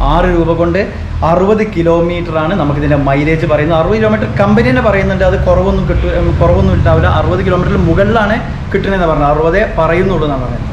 ആറ് രൂപ കൊണ്ട് അറുപത് കിലോമീറ്റർ ആണ് നമുക്ക് ഇതിന്റെ മൈലേജ് പറയുന്നത് അറുപത് കിലോമീറ്റർ കമ്പനി തന്നെ പറയുന്നുണ്ട് അത് കുറവൊന്നും കിട്ടു ഉം, കുറവൊന്നും ഉണ്ടാവില്ല അറുപത് കിലോമീറ്ററിൽ മുകളിലാണ് കിട്ടുന്നതെന്ന് പറഞ്ഞത് അറുപതേ പറയുന്നുള്ളൂ എന്നാണ് പറഞ്ഞത്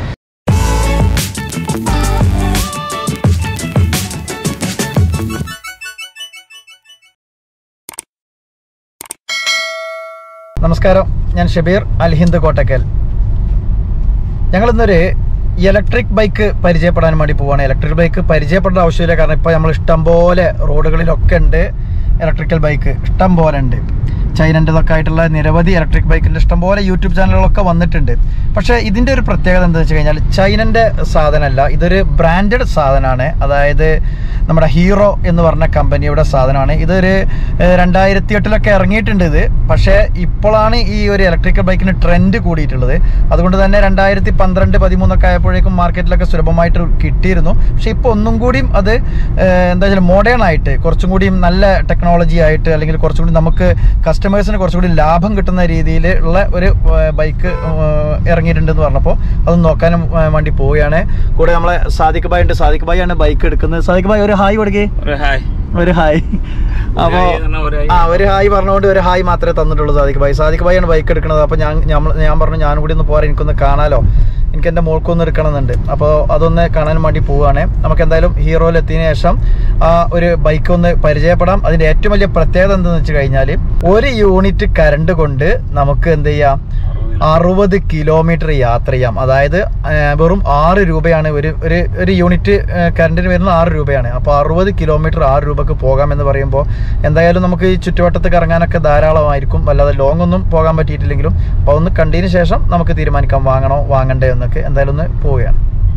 നമസ്കാരം ഞാൻ ഷബീർ അൽഹിന്ദ് കോട്ടക്കൽ ഞങ്ങളിന്നൊരു ഇലക്ട്രിക് ബൈക്ക് പരിചയപ്പെടാൻ വേണ്ടി പോവാണ് ഇലക്ട്രിക് ബൈക്ക് പരിചയപ്പെടേണ്ട ആവശ്യമില്ല കാരണം ഇപ്പോൾ നമ്മൾ ഇഷ്ടം പോലെ റോഡുകളിലൊക്കെ ഉണ്ട് ഇലക്ട്രിക്കൽ ബൈക്ക് ഇഷ്ടം പോലെ ഉണ്ട് ചൈനൻ്റെതൊക്കെ ആയിട്ടുള്ള നിരവധി ഇലക്ട്രിക് ബൈക്കിൻ്റെ ഇഷ്ടം പോലെ യൂട്യൂബ് ചാനലുകളൊക്കെ വന്നിട്ടുണ്ട് പക്ഷേ ഇതിൻ്റെ ഒരു പ്രത്യേകത എന്താണെന്ന് വെച്ച് കഴിഞ്ഞാൽ ചൈനൻ്റെ സാധനമല്ല ഇതൊരു ബ്രാൻഡഡ് സാധനമാണ് അതായത് നമ്മുടെ ഹീറോ എന്ന് പറഞ്ഞ കമ്പനിയുടെ സാധനമാണ് ഇതൊരു ഏഹ്, രണ്ടായിരത്തി എട്ടിലൊക്കെ ഇറങ്ങിയിട്ടുണ്ട് ഇത് പക്ഷേ ഇപ്പോഴാണ് ഈ ഒരു ഇലക്ട്രിക്കൽ ബൈക്കിന് ട്രെൻഡ് കൂടിയിട്ടുള്ളത് അതുകൊണ്ട് തന്നെ രണ്ടായിരത്തി പന്ത്രണ്ട് പതിമൂന്നൊക്കെ ആയപ്പോഴേക്കും മാർക്കറ്റിലൊക്കെ സുലഭമായിട്ട് കിട്ടിയിരുന്നു പക്ഷേ ഇപ്പോൾ ഒന്നും കൂടിയും അത് ഏഹ്, എന്താ വെച്ചാൽ മോഡേൺ ആയിട്ട് കുറച്ചും കൂടിയും നല്ല ടെക്നോളജി ആയിട്ട് അല്ലെങ്കിൽ കുറച്ചും കൂടി നമുക്ക് കസ്റ്റമേഴ്സിന് കുറച്ചും കൂടി ലാഭം കിട്ടുന്ന രീതിയിൽ ഉള്ള ഒരു ബൈക്ക് ഇറങ്ങിയിട്ടുണ്ടെന്ന് പറഞ്ഞപ്പോൾ അത് നോക്കാനും ഏഹ്, വേണ്ടി പോവുകയാണ് കൂടെ നമ്മളെ സാദിഖ് ബായ് ഉണ്ട് സാദിഖ് ബായ് ആണ് ബൈക്ക് എടുക്കുന്നത് സാദിഖ് ബായ് ഒരു ഹായ് കൊടുക്കേ ഒരു ഹായ് ഒരു ഹായ് അപ്പോ ഹായ് പറഞ്ഞാ ഒരു ഹായ്. ആ ഒരു ഹായ് പറഞ്ഞുകൊണ്ട് ഒരു ഹായ് മാത്രമേ തന്നിട്ടുള്ളൂ സാദിഖ് ഭായി സാദിഖ് ഭായിയാണ് ബൈക്ക് എടുക്കുന്നത് അപ്പോൾ ഞാൻ ഞമ്മ- ഞാൻ പറഞ്ഞു ഞാനും കൂടി ഒന്ന് പോരാ എനിക്കൊന്ന് കാണാലോ എനിക്ക് എൻ്റെ മോൾക്കൊന്ന് എടുക്കണമെന്നുണ്ട് അപ്പോൾ അതൊന്ന് കാണാൻ വേണ്ടി പോവുകയാണ് നമുക്ക് എന്തായാലും ഹീറോയിൽ എത്തിയതിനു ശേഷം ആ ഒരു ബൈക്ക് ഒന്ന് പരിചയപ്പെടാം അതിൻ്റെ ഏറ്റവും വലിയ പ്രത്യേകത എന്തെന്ന് വെച്ച് കഴിഞ്ഞാൽ ഒരു യൂണിറ്റ് കറണ്ട് കൊണ്ട് നമുക്ക് എന്ത് ചെയ്യാം അറുപത് കിലോമീറ്റർ യാത്ര ചെയ്യാം അതായത് ആ, വെറും ആറ് രൂപയാണ് ഒരു ഒരു ഒരു യൂണിറ്റ് കറണ്ടിന് വരുന്നത് ആറ് രൂപയാണ് അപ്പോൾ അറുപത് കിലോമീറ്റർ ആറ് രൂപക്ക് പോകാമെന്ന് പറയുമ്പോൾ എന്തായാലും നമുക്ക് ഈ ചുറ്റുവട്ടത്ത് കറങ്ങാനൊക്കെ ധാരാളമായിരിക്കും വല്ലാതെ ലോങ് ഒന്നും പോകാൻ പറ്റിയിട്ടില്ലെങ്കിലും അപ്പോൾ ഒന്ന് കണ്ടതിന് ശേഷം നമുക്ക് തീരുമാനിക്കാം വാങ്ങണോ വാങ്ങണ്ടേ എന്നൊക്കെ എന്തായാലും ഒന്ന് പോവുകയാണ്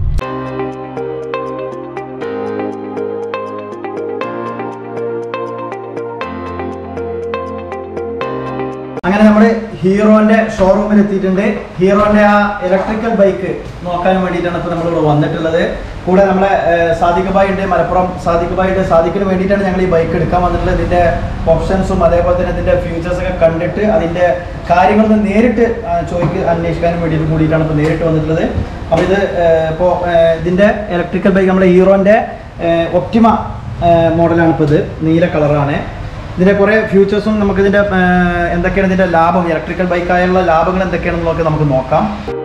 അങ്ങനെ നമ്മൾ ഹീറോന്റെ ഷോറൂമിൽ എത്തിയിട്ടുണ്ട് ഹീറോന്റെ ആ ഇലക്ട്രിക്കൽ ബൈക്ക് നോക്കാൻ വേണ്ടിയിട്ടാണ് ഇപ്പോൾ നമ്മളിവിടെ വന്നിട്ടുള്ളത് കൂടെ നമ്മളെ ഏഹ്, സാദിഖ് ബായ് ഉണ്ട് മലപ്പുറം സാദിഖ് ബായ് ഉണ്ട് സാദിഖിന് വേണ്ടിയിട്ടാണ് ഞങ്ങൾ ഈ ബൈക്ക് എടുക്കാൻ വന്നിട്ടുള്ളത് ഇതിന്റെ ഓപ്ഷൻസും അതേപോലെ തന്നെ ഇതിന്റെ ഫീച്ചേഴ്സ് ഒക്കെ കണ്ടിട്ട് അതിന്റെ കാര്യങ്ങളൊന്ന് നേരിട്ട് ആ, ചോദിക്ക് അന്വേഷിക്കാനും വേണ്ടിയിട്ട് കൂടിയിട്ടാണ് ഇപ്പോൾ നേരിട്ട് വന്നിട്ടുള്ളത് അപ്പോൾ ഇത് ഇപ്പോൾ ഇതിന്റെ ഇലക്ട്രിക്കൽ ബൈക്ക് നമ്മുടെ ഹീറോന്റെ ഒപ്റ്റിമ മോഡലാണ് ഇപ്പോൾ ഇത് നീല കളറാണ് ഇതിന്റെ കുറെ ഫ്യൂച്ചേഴ്സും നമുക്ക് ഇതിന്റെ എന്തൊക്കെയാണ് ഇതിന്റെ ലാഭം ഇലക്ട്രിക്കൽ ബൈക്കായുള്ള ലാഭങ്ങൾ എന്തൊക്കെയാണെന്നൊക്കെ നമുക്ക് നോക്കാം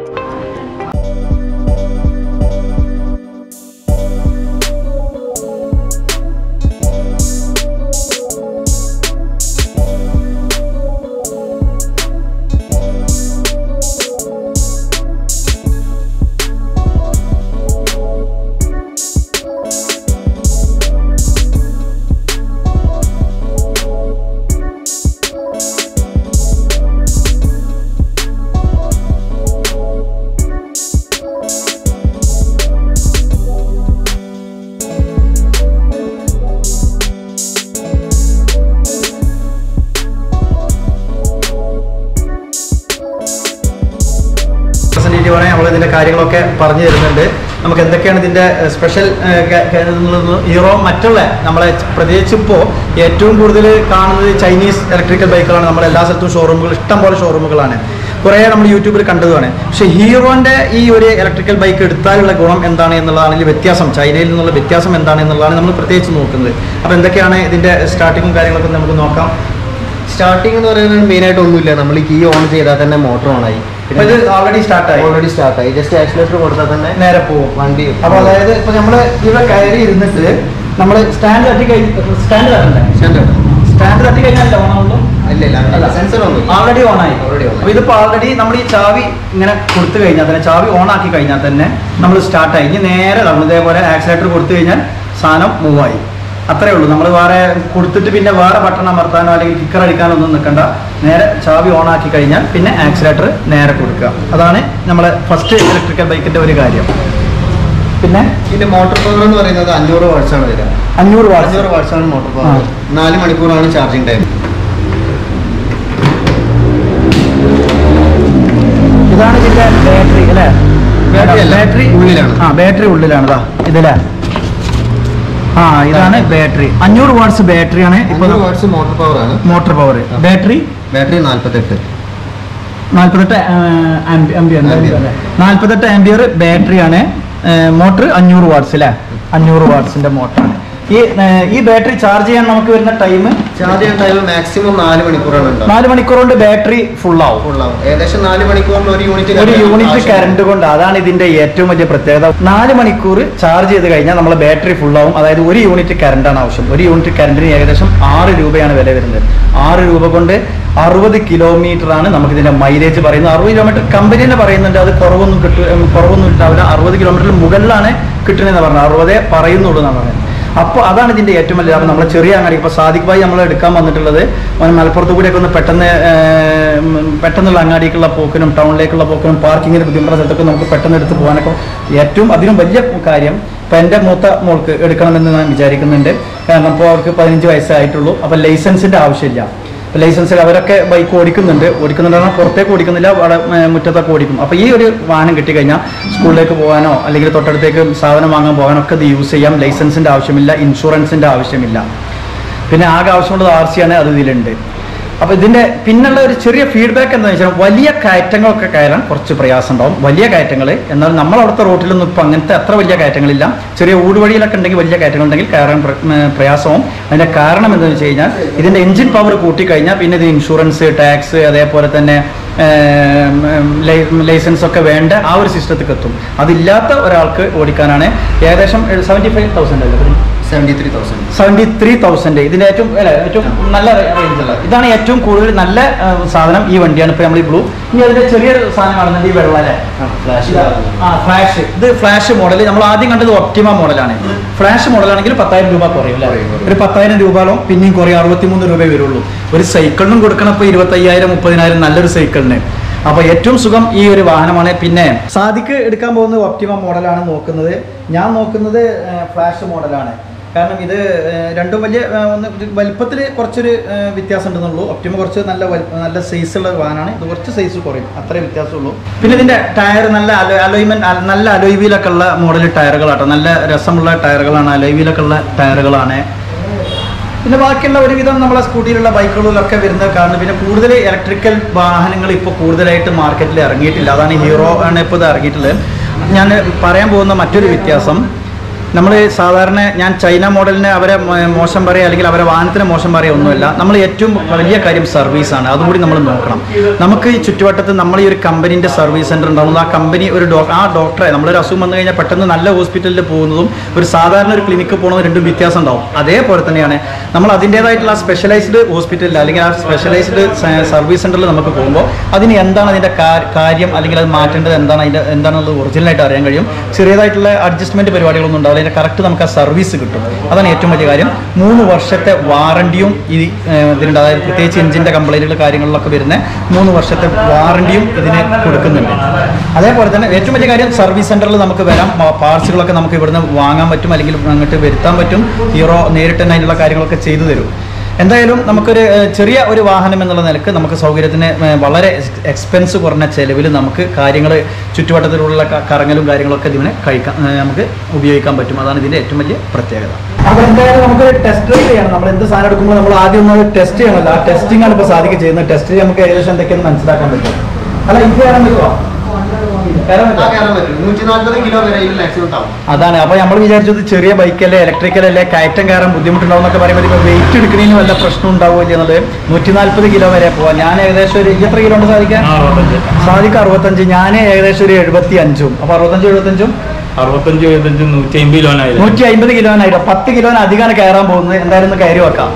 റെപ്രസെൻറ്റേറ്റീവ് ആണ് നമ്മൾ ഇതിന്റെ കാര്യങ്ങളൊക്കെ പറഞ്ഞു തരുന്നുണ്ട് നമുക്ക് എന്തൊക്കെയാണ് ഇതിന്റെ സ്പെഷ്യൽ ഹീറോ മറ്റുള്ള നമ്മളെ പ്രത്യേകിച്ച് ഇപ്പോൾ ഏറ്റവും കൂടുതൽ കാണുന്നത് ചൈനീസ് ഇലക്ട്രിക്കൽ ബൈക്കുകളാണ് നമ്മൾ എല്ലാ സ്ഥലത്തും ഷോറൂമുകൾ ഇഷ്ടം പോലെ ഷോറൂമുകളാണ് കുറേ നമ്മൾ യൂട്യൂബിൽ കണ്ടതുമാണ് പക്ഷേ ഹീറോന്റെ ഈ ഒരു ഇലക്ട്രിക്കൽ ബൈക്ക് എടുത്താലുള്ള ഗുണം എന്താണ് എന്നുള്ളതാണ് ഇതിൽ വ്യത്യാസം ചൈനയിൽ നിന്നുള്ള വ്യത്യാസം എന്താണ് എന്നുള്ളതാണ് നമ്മൾ പ്രത്യേകിച്ച് നോക്കുന്നത് അപ്പോൾ എന്തൊക്കെയാണ് ഇതിന്റെ സ്റ്റാർട്ടിങ്ങും കാര്യങ്ങളൊക്കെ നമുക്ക് നോക്കാം സ്റ്റാർട്ടിംഗ് എന്ന് പറയുന്നത് മെയിൻ ആയിട്ട് ഒന്നുമില്ല നമ്മൾ കീ ഓൺ ചെയ്താൽ തന്നെ മോട്ടർ ഓൺ ആയി അപ്പോൾ ഇത് ഓൾറെഡി സ്റ്റാർട്ടായി ഓൾറെഡി സ്റ്റാർട്ട് ആയി ജസ്റ്റ് ആക്സിലേറ്റർ കൊടുത്താൽ തന്നെ നേരെ പോകും വണ്ടി അപ്പൊ അതായത് ഇപ്പൊ നമ്മള് ഇവിടെ കയറി ഇരുന്നിട്ട് നമ്മൾ സ്റ്റാൻഡ് തട്ടി കഴിഞ്ഞ സ്റ്റാൻഡ് തട്ടണ്ടേ സ്റ്റാൻഡ് തട്ടി കഴിഞ്ഞാൽ ഓൺ ആവുള്ളൂ ഇല്ല ഇല്ല സെൻസർ ഒന്നും ആൾറെഡി ഓൺ ആയി Already on ആയി. അപ്പൊ ഇതിപ്പോ ആൾറെഡി നമ്മൾ ഈ ചാവി ഇങ്ങനെ കൊടുത്തു കഴിഞ്ഞാൽ തന്നെ ചാവി ഓൺ ആക്കി കഴിഞ്ഞാൽ തന്നെ നമ്മൾ സ്റ്റാർട്ട് ആയി ഇനി നേരെ നമ്മൾ ഇതേപോലെ ആക്സിലേറ്റർ കൊടുത്തു കഴിഞ്ഞാൽ സാധനം മൂവ് ആയി അത്രേ ഉള്ളൂ നമ്മൾ വേറെ കൊടുത്തിട്ട് പിന്നെ വേറെ ബട്ടൺ അമർത്താനോ അല്ലെങ്കിൽ കിക്കർ അടിക്കാനോ ഒന്നും നിൽക്കണ്ട നേരെ ചാവി ഓൺ ആക്കി കഴിഞ്ഞാൽ പിന്നെ ആക്സിലേറ്റർ നേരെ കൊടുക്കുക അതാണ് നമ്മളെ ഫസ്റ്റ് ഇലക്ട്രിക്കൽ ബൈക്കിന്റെ ഒരു കാര്യം പിന്നെ ഇതിന്റെ മോട്ടോർ പവർ എന്ന് പറയുന്നത് അഞ്ഞൂറ് വാട്ട്സ് ആണ് വരിക അഞ്ഞൂറ് വാട്ട്സ് അഞ്ഞൂറ് വാട്ട്സ് ആണ് മോട്ടോർ ആ. പവർ നാല് മണിക്കൂറാണ് ചാർജിങ് ടൈം ഇതാണ് ഇതിന്റെ ബാറ്ററി അല്ലേ Battery അല്ല, ബാറ്ററി ഉള്ളിലാണ്. ആ ബാറ്ററി ഉള്ളിലാണ് ഇതാ ഇതിലെ ആ ഇതാണ് ബാറ്ററി അഞ്ഞൂറ് വാട്ട്സ് ബാറ്ററിയാണ് ഇപ്പൊ അഞ്ഞൂറ് വാട്ട്സ് മോട്ടോർ പവർ ആണ് മോട്ടോർ പവർ ബാറ്ററി ബാറ്ററി നാല്പത്തെട്ട് നാൽപ്പത്തെട്ട് ആംബിയർ Ampere. നാൽപ്പത്തെട്ട് ആംബിയർ ബാറ്ററിയാണ് മോട്ടർ അഞ്ഞൂറ് വാട്ട്സ് അല്ലേ അഞ്ഞൂറ് വാട്ട്സിന്റെ മോട്ടറാണ് ഈ ഏർ, ഈ ബാറ്ററി ചാർജ് ചെയ്യാൻ നമുക്ക് വരുന്ന ടൈം ചാർജ് ചെയ്യാൻ ടൈം മാക്സിമം നാല് മണിക്കൂറാണ് ഉണ്ടാവും നാല് മണിക്കൂർ കൊണ്ട് ബാറ്ററി ഫുൾ ആവും ഫുള്ളാവും ഏകദേശം നാല് മണിക്കൂറിൽ ഒരു യൂണിറ്റ് ഒരു യൂണിറ്റ് കറണ്ട് കൊണ്ട് അതാണ് ഇതിന്റെ ഏറ്റവും വലിയ പ്രത്യേകത നാല് മണിക്കൂർ ചാർജ് ചെയ്ത് കഴിഞ്ഞാൽ നമ്മളെ ബാറ്ററി ഫുൾ ആവും അതായത് ഒരു യൂണിറ്റ് കറണ്ടാണ് ആവശ്യം ഒരു യൂണിറ്റ് കറണ്ടിന് ഏകദേശം ആറ് രൂപയാണ് വില വരുന്നത് ആറ് രൂപ കൊണ്ട് അറുപത് കിലോമീറ്റർ ആണ് നമുക്ക് ഇതിന്റെ മൈലേജ് പറയുന്നത് അറുപത് കിലോമീറ്റർ കമ്പനി തന്നെ പറയുന്നുണ്ട് അത് കുറവൊന്നും കിട്ടു ഉം, കുറവൊന്നും ഉണ്ടാവില്ല അറുപത് കിലോമീറ്ററിൽ മുകളിലാണ് കിട്ടുന്നതെന്ന് പറഞ്ഞത് അറുപതേ പറയുന്നുള്ളൂ എന്നാണ് പറയുന്നത് അപ്പോൾ അതാണ് ഇതിന്റെ ഏറ്റവും വലിയ ലാഭം നമ്മളെ ചെറിയ അങ്ങാടി ഇപ്പോൾ സാദിഖ് ഭായി നമ്മൾ എടുക്കാൻ വന്നിട്ടുള്ളത് ഓൻ മലപ്പുറത്ത് കൂടിയൊക്കെ ഒന്ന് പെട്ടെന്ന് ഏർ, ഉം, പെട്ടെന്നുള്ള അങ്ങാടിക്കുള്ള പോക്കിനും ടൗണിലേക്കുള്ള പോക്കിനും പാർക്കിങ്ങിന് ബുദ്ധിമുട്ടുള്ള സ്ഥലത്തൊക്കെ നമുക്ക് പെട്ടെന്ന് എടുത്ത് പോകാനൊക്കെ ഏറ്റവും അതിനും വലിയ കാര്യം ഇപ്പം എൻ്റെ മൂത്ത മോൾക്ക് എടുക്കണമെന്ന് ഞാൻ വിചാരിക്കുന്നുണ്ട് കാരണം ഇപ്പോൾ അവർക്ക് പതിനഞ്ച് വയസ്സായിട്ടുള്ളൂ അപ്പോൾ ലൈസൻസിൻ്റെ ആവശ്യമില്ല ലൈസൻസിൽ അവരൊക്കെ ബൈക്ക് ഓടിക്കുന്നുണ്ട് ഓടിക്കുന്നുണ്ട് പറഞ്ഞാൽ പുറത്തേക്ക് ഓടിക്കുന്നില്ല അവിടെ ഏർ, മുറ്റത്തൊക്കെ ഓടിക്കും അപ്പോൾ ഈ ഒരു വാഹനം കിട്ടിക്കഴിഞ്ഞാൽ സ്കൂളിലേക്ക് പോകാനോ അല്ലെങ്കിൽ തൊട്ടടുത്തേക്ക് സാധനം വാങ്ങാൻ പോകാനോ ഒക്കെ ഇത് യൂസ് ചെയ്യാം ലൈസൻസിൻ്റെ ആവശ്യമില്ല ഇൻഷുറൻസിൻ്റെ ആവശ്യമില്ല പിന്നെ ആകെ ആവശ്യമുള്ളത് ആർ സി ആണ് അത് ഇതിലുണ്ട് അപ്പോൾ ഇതിന്റെ പിന്നുള്ള ഒരു ചെറിയ ഫീഡ്ബാക്ക് എന്താണെന്ന് വെച്ചാൽ വലിയ കയറ്റങ്ങളൊക്കെ കയറാൻ കുറച്ച് പ്രയാസം ഉണ്ടാവും വലിയ കയറ്റങ്ങൾ എന്നാൽ നമ്മൾ അവിടുത്തെ റോട്ടിലൊന്നും ഇപ്പം അങ്ങനത്തെ അത്ര വലിയ കയറ്റങ്ങളില്ല ചെറിയ ഊടുവഴിയിലൊക്കെ ഉണ്ടെങ്കിൽ വലിയ കയറ്റങ്ങൾ ഉണ്ടെങ്കിൽ കയറാൻ പ്ര- ഉം, പ്രയാസവും അതിന്റെ കാരണം എന്താണെന്ന് വെച്ച് കഴിഞ്ഞാൽ ഇതിന്റെ എഞ്ചിൻ പവർ കൂട്ടിക്കഴിഞ്ഞാൽ പിന്നെ ഇത് ഇൻഷുറൻസ് ടാക്സ് അതേപോലെ തന്നെ ലൈസൻസ് ഒക്കെ വേണ്ട ആ ഒരു സിസ്റ്റത്തിൽ എത്തും അതില്ലാത്ത ഒരാൾക്ക് ഓടിക്കാനാണ് ഏകദേശം സെവൻറ്റി ഫൈവ് തൗസൻഡ് അല്ലേ seventy three thousand seventy three thousand ഇതിന്റെ ഏറ്റവും അല്ല ഏറ്റവും നല്ല റേഞ്ച് ഉള്ള ഇതാണ് ഏറ്റവും കൂടുതൽ നല്ല ആ, സാധനം ഈ വണ്ടിയാണ് ഇപ്പൊ നമ്മൾ ഈ ബ്ലൂ ഇനി അതിന്റെ ചെറിയൊരു സാധനം കാണുന്നുണ്ട് ഈ വെള്ള അല്ലേ ഫ്ലാഷ് ആ ഫ്ലാഷ് ഇത് ഫ്ലാഷ് മോഡൽ നമ്മൾ ആദ്യം കണ്ടത് ഒപ്റ്റിമ മോഡലാണ് ഫ്ലാഷ് മോഡലാണെങ്കിൽ പത്തായിരം രൂപ കുറയും അല്ലേ കുറയും, കുറയും. ഒരു പത്തായിരം രൂപയിലും പിന്നെയും കുറയും അറുപത്തിമൂന്ന് രൂപ വരുള്ളൂ ഒരു സൈക്കിളിനും കൊടുക്കണം ഇപ്പൊ ഇരുപത്തയ്യായിരം മുപ്പതിനായിരം നല്ലൊരു സൈക്കിളിന് അപ്പൊ ഏറ്റവും സുഖം ഈ ഒരു വാഹനമാണ് പിന്നെ സാദിക്ക് എടുക്കാൻ പോകുന്നത് ഒപ്റ്റിമ മോഡലാണ് നോക്കുന്നത് ഞാൻ നോക്കുന്നത് ഫ്ലാഷ് മോഡലാണ് കാരണം ഇത് ഏഹ്, രണ്ടും വലിയ ഏഹ്, ഒന്ന് വലിപ്പത്തിൽ കുറച്ചൊരു ഏഹ്, വ്യത്യാസം ഉണ്ടെന്നുള്ളൂ ഒപ്റ്റിമ കുറച്ച് നല്ല വൽ- നല്ല സൈസ് ഉള്ള വാഹനമാണ് ഇത് കുറച്ച് സൈസ് കുറയും അത്രേ വ്യത്യാസമുള്ളൂ പിന്നെ ഇതിന്റെ ടയർ നല്ല അലോയ്മെന്റ് നല്ല അലോയ്വിലൊക്കെ ഉള്ള മോഡൽ ടയറുകളാട്ടോ നല്ല രസമുള്ള ടയറുകളാണ് അലോയ്വിലൊക്കെ ഉള്ള ടയറുകളാണ് പിന്നെ ബാക്കിയുള്ള ഒരുവിധം നമ്മളെ സ്കൂട്ടിയിലുള്ള ബൈക്കുകളിലൊക്കെ വരുന്നത് കാരണം പിന്നെ കൂടുതൽ ഇലക്ട്രിക്കൽ വാഹനങ്ങൾ ഇപ്പോൾ കൂടുതലായിട്ട് മാർക്കറ്റിൽ ഇറങ്ങിയിട്ടില്ല അതാണ് ഹീറോ ആണ് ഇപ്പോൾ ഇത് ഇറങ്ങിയിട്ടുള്ളത് ഞാൻ പറയാൻ പോകുന്ന മറ്റൊരു വ്യത്യാസം നമ്മൾ സാധാരണ ഞാൻ ചൈന മോഡലിന് അവരെ മോ- മോശം പറയുക അല്ലെങ്കിൽ അവരെ വാഹനത്തിന് മോശം പറയുക ഒന്നുമില്ല നമ്മൾ ഏറ്റവും വലിയ കാര്യം സർവീസാണ് അതും കൂടി നമ്മൾ നോക്കണം നമുക്ക് ഈ ചുറ്റുവട്ടത്ത് നമ്മൾ ഈ ഒരു കമ്പനീൻ്റെ സർവീസ് സെൻറ്റർ ഉണ്ടാവുന്നത് ആ കമ്പനി ഒരു ഡോ ആ ഡോക്ടറെ നമ്മളൊരു അസുഖം വന്നു കഴിഞ്ഞാൽ പെട്ടെന്ന് നല്ല ഹോസ്പിറ്റലിൽ പോകുന്നതും ഒരു സാധാരണ ഒരു ക്ലിനിക്ക് പോകുന്നതും രണ്ടും വ്യത്യാസം ഉണ്ടാവും അതേപോലെ തന്നെയാണ് നമ്മൾ അതിൻ്റേതായിട്ടുള്ള സ്പെഷ്യലൈസ്ഡ് ഹോസ്പിറ്റലിൽ അല്ലെങ്കിൽ ആ സ്പെഷ്യലൈസ്ഡ് സർവീസ് സെൻറ്ററിൽ നമുക്ക് പോകുമ്പോൾ അതിന് എന്താണ് അതിൻ്റെ കാ- കാര്യം അല്ലെങ്കിൽ അത് മാറ്റേണ്ടത് എന്താണ് അതിൻ്റെ എന്താണെന്നുള്ളത് ഒറിജിനലായിട്ട് അറിയാൻ കഴിയും ചെറിയതായിട്ടുള്ള അഡ്ജസ്റ്റ്മെൻറ്റ് പരിപാടികളൊന്നും ഉണ്ടാവില്ല അതിൻ്റെ കറക്റ്റ് നമുക്ക് ആ സർവീസ് കിട്ടും അതാണ് ഏറ്റവും വലിയ കാര്യം മൂന്ന് വർഷത്തെ വാറണ്ടിയും ഈ ഏഹ്, ഇതിനുണ്ട് അതായത് പ്രത്യേകിച്ച് എഞ്ചിൻ്റെ കംപ്ലൈൻറ്റുകൾ കാര്യങ്ങളിലൊക്കെ വരുന്ന മൂന്ന് വർഷത്തെ വാറണ്ടിയും ഇതിന് കൊടുക്കുന്നുണ്ട് അതേപോലെ തന്നെ ഏറ്റവും വലിയ കാര്യം സർവീസ് സെൻറ്ററിൽ നമുക്ക് വരാം പാർട്സുകളൊക്കെ നമുക്ക് ഇവിടുന്ന് വാങ്ങാൻ പറ്റും അല്ലെങ്കിൽ അങ്ങോട്ട് വരുത്താൻ പറ്റും ഹീറോ നേരിട്ട് തന്നെ അതിനുള്ള കാര്യങ്ങളൊക്കെ ചെയ്തു തരും എന്തായാലും നമുക്കൊരു ഏഹ്, ചെറിയ ഒരു വാഹനം എന്നുള്ള നിലക്ക് നമുക്ക് സൗകര്യത്തിന് ഏഹ്, വളരെ എക്സ്പെൻസ് കുറഞ്ഞ ചെലവിൽ നമുക്ക് കാര്യങ്ങൾ ചുറ്റുവട്ടത്തിലുള്ള ക- കറങ്ങലും കാര്യങ്ങളൊക്കെ ഇതിനെ കഴിക്കാൻ ഏഹ്, നമുക്ക് ഉപയോഗിക്കാൻ പറ്റും അതാണ് ഇതിന്റെ ഏറ്റവും വലിയ പ്രത്യേകത അപ്പോൾ എന്തായാലും നമുക്ക് ടെസ്റ്റ് ഡ്രൈവ് ചെയ്യണം നമ്മൾ എന്ത് സാധനം എടുക്കുമ്പോൾ നമ്മൾ ആദ്യം ഒന്ന് ടെസ്റ്റ് ചെയ്യണമല്ലോ ആ ടെസ്റ്റിംഗ് ആണ് ഇപ്പോൾ സാധിക്കുക ചെയ്യുന്നത് ടെസ്റ്റ് നമുക്ക് ഏകദേശം എന്തൊക്കെയെന്ന് മനസ്സിലാക്കാൻ പറ്റും അല്ല ഇത് കയറാൻ പറ്റുമോ കയറാൻ ആ പറ്റുമോ കയറാൻ പറ്റും നൂറ്റി നാൽപ്പത് കിലോ വരെ ഇതിൽ മാക്സിമം താവും അതാണ് അപ്പൊ നമ്മൾ വിചാരിച്ചത് ചെറിയ ബൈക്കല്ലേ ഇലക്ട്രിക്കൽ അല്ലേ കയറ്റം കയറാൻ ബുദ്ധിമുട്ടുണ്ടാവും എന്നൊക്കെ പറയുമ്പോൾ ഇപ്പോൾ വെയിറ്റ് എടുക്കുന്നതിന് വല്ല പ്രശ്നം ഉണ്ടാവില്ല എന്നുള്ളത് നൂറ്റി നാല്പത് കിലോ വരെ പോവാം ഞാൻ ഏകദേശം ഒരു എത്ര കിലോ ഉണ്ട് സാധിക്കാൻ സാധിക്കും അറുപത്തഞ്ച് ഞാൻ ഏകദേശം ഒരു എഴുപത്തി അഞ്ചും അപ്പൊ അറുപത്തഞ്ച് എഴുപത്തഞ്ചും അറുപത്തഞ്ച് എഴുപത്തഞ്ച് നൂറ്റി അമ്പത് കിലോനായിരുന്നു നൂറ്റി അമ്പത് കിലോനായിട്ട് പത്ത് കിലോന് അധികമാണ് കയറാൻ പോകുന്നത് എന്തായാലും ഒന്ന് കയറി വെക്കാം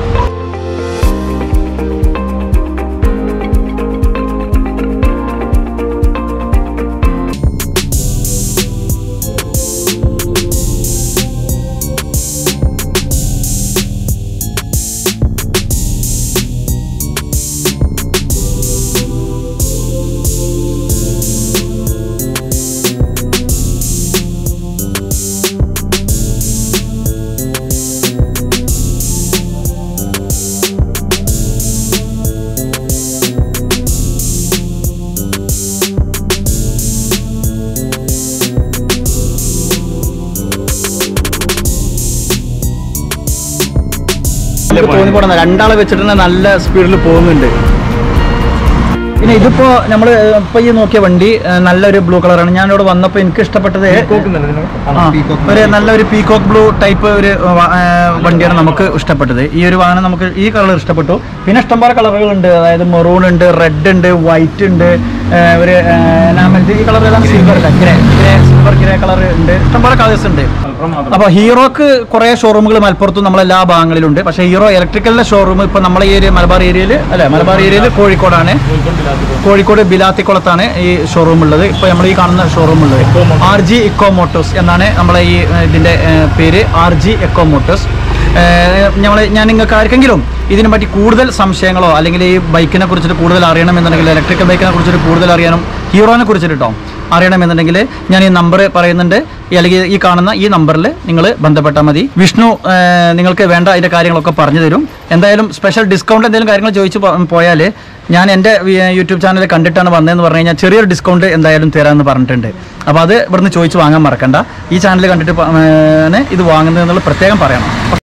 തോന്നിപ്പോടുന്ന രണ്ടാളെ വെച്ചിട്ട് തന്നെ നല്ല സ്പീഡിൽ പോകുന്നുണ്ട് പിന്നെ ഇതിപ്പോ നമ്മൾ ഇപ്പൊ ഈ നോക്കിയ വണ്ടി ആ, നല്ലൊരു ബ്ലൂ കളറാണ് ഞാൻ ഇവിടെ വന്നപ്പോൾ എനിക്ക് ഇഷ്ടപ്പെട്ടത് ആ, Peacock ഒരു നല്ലൊരു പീകോക്ക് ബ്ലൂ ടൈപ്പ് ഒരു വ- ആ, വണ്ടിയാണ് നമുക്ക് ഇഷ്ടപ്പെട്ടത് ഈ ഒരു വാഹനം നമുക്ക് ഈ കളർ ഇഷ്ടപ്പെട്ടു പിന്നെ ഇഷ്ടംപോലെ കളറുകളുണ്ട് അതായത് മെറൂൺ ഉണ്ട് റെഡ് ഉണ്ട് വൈറ്റ് ഉണ്ട് ആ, ഒരു ആ, enamel. ഈ കളർ ഏതാണ് സിൽവർ അല്ല grey grey silver grey colour ഉണ്ട് ഇഷ്ടംപോലെ കളേഴ്സ് ഉണ്ട് അപ്പോൾ ഹീറോക്ക് കുറേ ഷോറൂമുകൾ മലപ്പുറത്തും നമ്മളെല്ലാ ഭാഗങ്ങളിലുണ്ട് പക്ഷേ ഹീറോ ഇലക്ട്രിക്കലിന്റെ ഷോറൂം ഇപ്പൊ നമ്മളെ ഈ ഒരു മലബാർ ഏരിയയിൽ അല്ലെ മലബാർ ഏരിയയിൽ കോഴിക്കോടാണ് കോഴിക്കോട് ബിലാത്തിക്കുളത്താണ് ഈ ഷോറൂം ഉള്ളത് ഇപ്പോൾ നമ്മൾ ഈ കാണുന്ന ഷോറൂം ഉള്ളത് ആർ ജി ഇക്കോ മോട്ടോഴ്സ് എന്നാണ് നമ്മളെ ഈ ഏഹ്, ഇതിന്റെ ഏഹ്, പേര് ആർ ജി എക്കോ മോട്ടോഴ്സ് ഞങ്ങൾ ഞാൻ നിങ്ങൾക്ക് ആർക്കെങ്കിലും ഇതിനെ പറ്റി കൂടുതൽ സംശയങ്ങളോ അല്ലെങ്കിൽ ഈ ബൈക്കിനെ കുറിച്ചിട്ട് കൂടുതൽ അറിയണമെന്നുണ്ടെങ്കിൽ ഇലക്ട്രിക്കൽ ബൈക്കിനെ കുറിച്ചിട്ട് കൂടുതൽ അറിയാനും ഹീറോനെ കുറിച്ചിട്ട് കേട്ടോ അറിയണമെന്നുണ്ടെങ്കിൽ ഞാൻ ഈ നമ്പർ പറയുന്നുണ്ട് ഈ അല്ലെങ്കിൽ ഈ കാണുന്ന ഈ നമ്പറിൽ നിങ്ങൾ ബന്ധപ്പെട്ടാൽ മതി വിഷ്ണു ഏഹ്, നിങ്ങൾക്ക് വേണ്ട അതിൻ്റെ കാര്യങ്ങളൊക്കെ പറഞ്ഞു തരും എന്തായാലും സ്പെഷ്യൽ ഡിസ്കൗണ്ട് എന്തെങ്കിലും കാര്യങ്ങൾ ചോദിച്ചു പോയാൽ ഞാൻ എൻ്റെ യൂട്യൂബ് ചാനൽ കണ്ടിട്ടാണ് വന്നതെന്ന് പറഞ്ഞു കഴിഞ്ഞാൽ ചെറിയൊരു ഡിസ്കൗണ്ട് എന്തായാലും തരാമെന്ന് പറഞ്ഞിട്ടുണ്ട് അപ്പോൾ അത് ഇവിടുന്ന് ചോദിച്ച് വാങ്ങാൻ മറക്കണ്ട ഈ ചാനൽ കണ്ടിട്ട് പ- ഏഹ്, ഇത് വാങ്ങുന്നത് എന്നുള്ള പ്രത്യേകം പറയണം